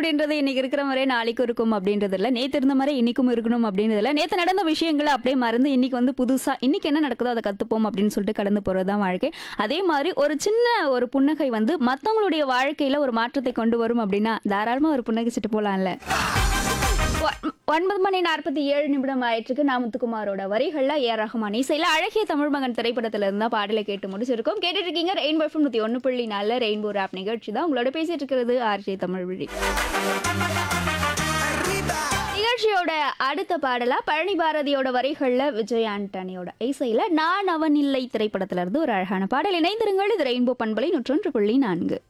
அப்படின்றது இன்னைக்கு இருக்கிற மாதிரியே நாளைக்கு இருக்கும் அப்படின்றது இல்ல நேத்து இருந்த மாதிரி இன்னைக்கும் இருக்கணும் அப்படின்றது இல்ல நேத்து நடந்த விஷயங்களை அப்படியே மறந்து இன்னைக்கு வந்து புதுசா இன்னைக்கு என்ன நடக்குதோ அதை கத்துப்போம் அப்படின்னு சொல்லிட்டு கடந்து போறதுதான் வாழ்க்கை அதே மாதிரி ஒரு சின்ன ஒரு புன்னகை வந்து மத்தவங்களுடைய வாழ்க்கையில ஒரு மாற்றத்தை கொண்டு வரும் அப்படின்னா தாராளமா ஒரு புன்னகைச்சிட்டு போலாம்ல ஒ- ஒன்பது மணி நாற்பத்தி ஏழு நிமிடம் ஆயிற்றுக்கு நாமத்துக்குமாரோட வரிகள்ல ஏ ரஹ்மான் இசையில அழகிய தமிழ் மகன் திரைப்படத்துல இருந்தா பாடலை கேட்டு முடிச்சிருக்கோம் கேட்டுட்டு இருக்கீங்க ரெயின்போ எஃப்எம் நூத்தி ஒன்று புள்ளி நாலு ரெயின்போ ஆப் நிகழ்ச்சி தான் உங்களோட பேசிட்டு இருக்கிறது ஆர்ஜே தமிழ் விழி நிகழ்ச்சியோட அடுத்த பாடலா பழனி பாரதியோட வரிகள்ல விஜய் ஆண்டனியோட இசையில நான் அவன் இல்லை திரைப்படத்துல இருந்து ஒரு அழகான பாடல் இணைந்திருங்கள் இது ரெயின்போ பண்பலை நூற்றொன்று புள்ளி நான்கு